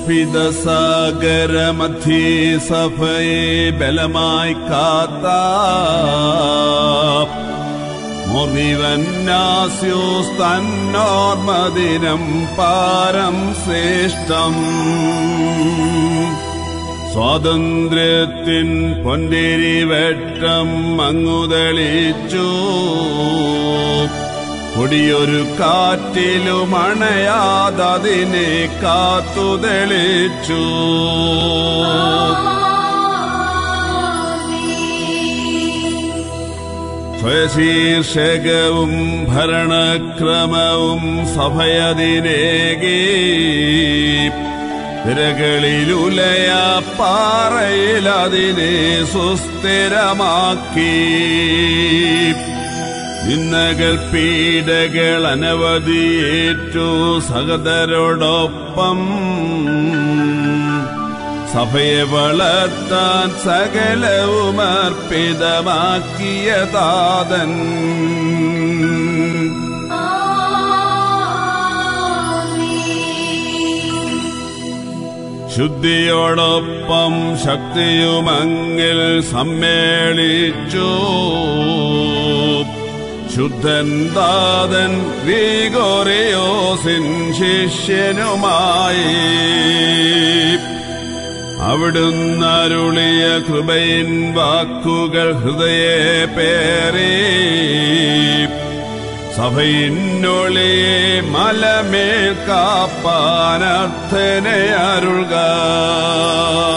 ക്ഷോഭിതസാഗരമധ്യേ സഭയെ ബലമായി കാത്ത മുറിവന്നാസ്യോസ് തന്നോർമദിനം പാരം ശ്രേഷ്ഠം സ്വാതന്ത്ര്യത്തിൻ പൊന്തിരി വെട്ടം അങ്ങുതെളിച്ചു കൊടിയൊരു കാറ്റിലും അണയാതതിനെ കാത്തുതെളിച്ചു സ്വശീർഷകവും ഭരണക്രമവും സഭയതിനേകി തിരകളിലുലയ പാറയിൽ അതിനെ സുസ്ഥിരമാക്കി നിന്നകൾ പീഡകൾ അനവധിയേറ്റു സഹതരോടൊപ്പം സഭയെ വളർത്താൻ സകലവും അർപ്പിതമാക്കിയ താതൻ ശുദ്ധിയോടൊപ്പം ശക്തിയുമങ്ങിൽ സമ്മേളിച്ചു ശുദ്ധൻ ദാതൻ ഗ്രീഗോറിയോസിൻ ശിഷ്യനുമായി അവിടുന്ന് അരുളിയ കൃപയിൻ വാക്കുകൾ ഹൃദയെ പേറി സഭയിന്നൊളിയെ മലമേൽ കാപ്പാനർത്ഥനെ അരുൾക